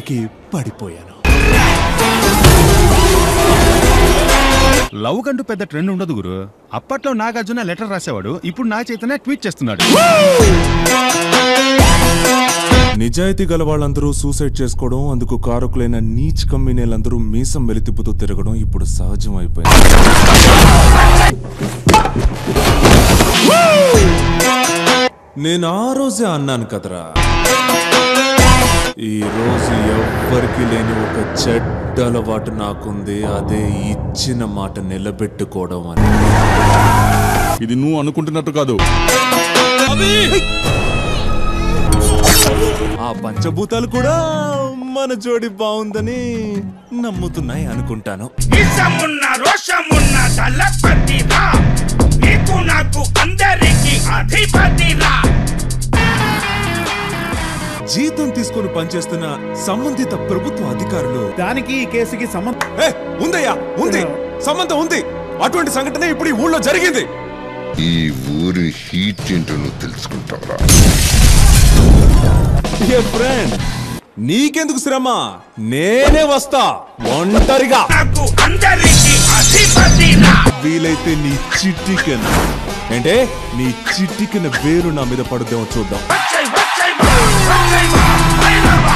ప్రేమకి పడిపోయాను లవ్ కంటూ పెద్ద ట్రెండ్ ఉండదు గురు అప్పట్లో నాగార్జున లెటర్ రాసేవాడు ఇప్పుడు నా చైతన్య ట్వీట్ చేస్తున్నాడు నిజాయితీ గల వాళ్ళందరూ సూసైడ్ చేసుకోవడం అందుకు కారకులైన నీచ్ కమ్మినేలందరూ మీసం వెలితిప్పుతూ తిరగడం ఇప్పుడు సహజం అయిపోయింది నేను ఆ రోజే అన్నాను కదరా ఈ రోజు ఎవ్వరికి లేని ఒక చెడ్డ అలవాటు నాకుంది అదే ఇచ్చిన మాట నిలబెట్టుకోవడం అని ఇది నువ్వు అనుకుంటున్నట్టు కాదు ఆ పంచభూతాలు కూడా మన జోడి బాగుందని నమ్ముతున్నాయి అనుకుంటాను ఇసమున్న రోషమున్న దళపతిరా నీకు నాకు అందరికి అధిపతిరా జీతం తీసుకొని పనిచేస్తున్న సంబంధిత ప్రభుత్వ అధికారులు దానికి ఈ కేసుకి సంబంధం ఏ, ఉందయ్యా ఉంది సంబంధం ఉంది అటువంటి సంఘటన ఇప్పుడు ఈ ఊళ్ళో జరిగింది ఈ ఊరి హీట్ ఏంటో నువ్వు తెలుసుకుంటావరా ఫ్రెండ్ నీకెందుకు శ్రమ నేనే వస్తా ఒంటరిగా నాకు అందరికి అధిపతిరా వీలైతే నీ చిట్టికెన ఏంటే నీ చిట్టికెన వేరు నా మీద పడుద్దేమో చూద్దాం వచ్చై వచ్చై వా, వచ్చై వా, భైరవా.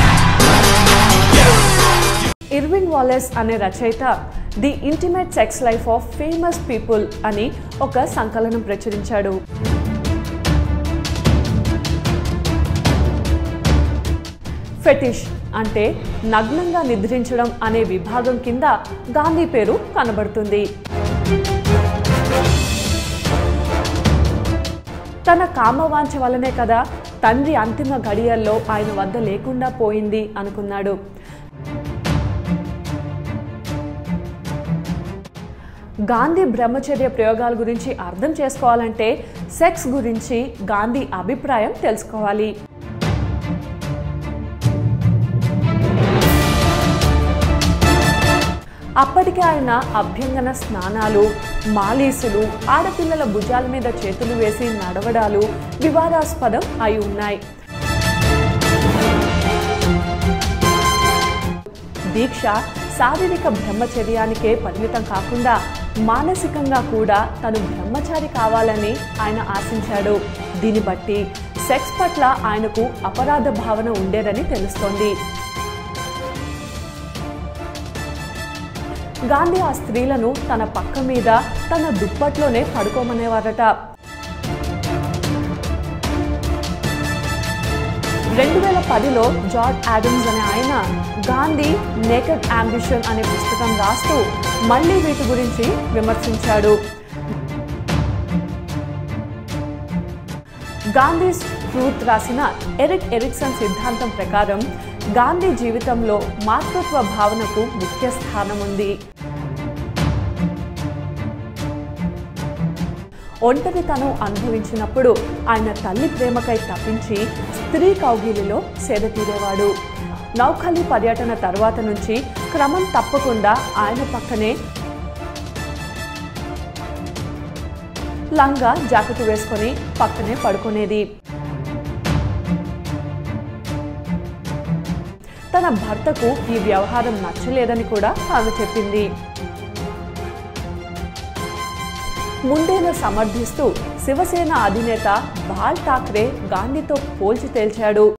ఇర్విన్ వాలెస్ అనే రచయిత the intimate sex life of famous people అని ఒక సంకలనం ప్రచురించాడు ఫెటిష్ అంటే నగ్నంగా నిద్రించడం అనే విభాగం కింద గాంధీ పేరు కనబడుతుంది తన కామవాంఛ వల్లనే కదా తండ్రి అంతిమ గడియల్లో ఆయన వద్ద లేకుండా పోయింది అనుకున్నాడు గాంధీ బ్రహ్మచర్య ప్రయోగాల గురించి అర్థం చేసుకోవాలంటే సెక్స్ గురించి గాంధీ అభిప్రాయం తెలుసుకోవాలి అప్పటికే ఆయన అభ్యంగన స్నానాలు మాలీసులు ఆడపిల్లల భుజాల మీద చేతులు వేసి నడవడాలు వివాదాస్పదం అయి ఉన్నాయి దీక్ష శారీరక బ్రహ్మచర్యానికే పరిమితం కాకుండా మానసికంగా కూడా తను బ్రహ్మచారి కావాలని ఆయన ఆశించాడు దీన్ని బట్టి సెక్స్ పట్ల ఆయనకు అపరాధ భావన ఉండేదని తెలుస్తోంది గాంధీ ఆ స్త్రీలను తన పక్క మీద తన దుప్పట్లోనే పడుకోమనేవారట రెండు వేల పదిలో జార్జ్ యాడమ్స్ అనే ఆయన గాంధీ నేకెడ్ అంబిషన్ అనే పుస్తకం రాస్తూ మళ్ళీ వీటి గురించి విమర్శించాడు గాంధీ ట్రూత్ రాసిన ఎరిక్ ఎరిక్సన్ సిద్ధాంతం ప్రకారం గాంధీ జీవితంలో మాతృత్వ భావనకు ముఖ్య స్థానం ఉంది ఒంటరితనం అనుభవించినప్పుడు ఆయన తల్లి ప్రేమకై తప్పించి స్త్రీ కౌగిలిలో సేద తీరేవాడు నౌఖలి పర్యటన తర్వాత నుంచి క్రమం తప్పకుండా ఆయన పక్కనే లంగా జాకెట్ వేసుకొని పక్కనే పడుకునేది తన భర్తకు ఈ వ్యవహారం నచ్చలేదని కూడా ఆమె చెప్పింది ముందేను సమర్థిస్తూ శివసేన అధినేత బాల్ ఠాక్రే గాంధీతో పోల్చి తేల్చాడు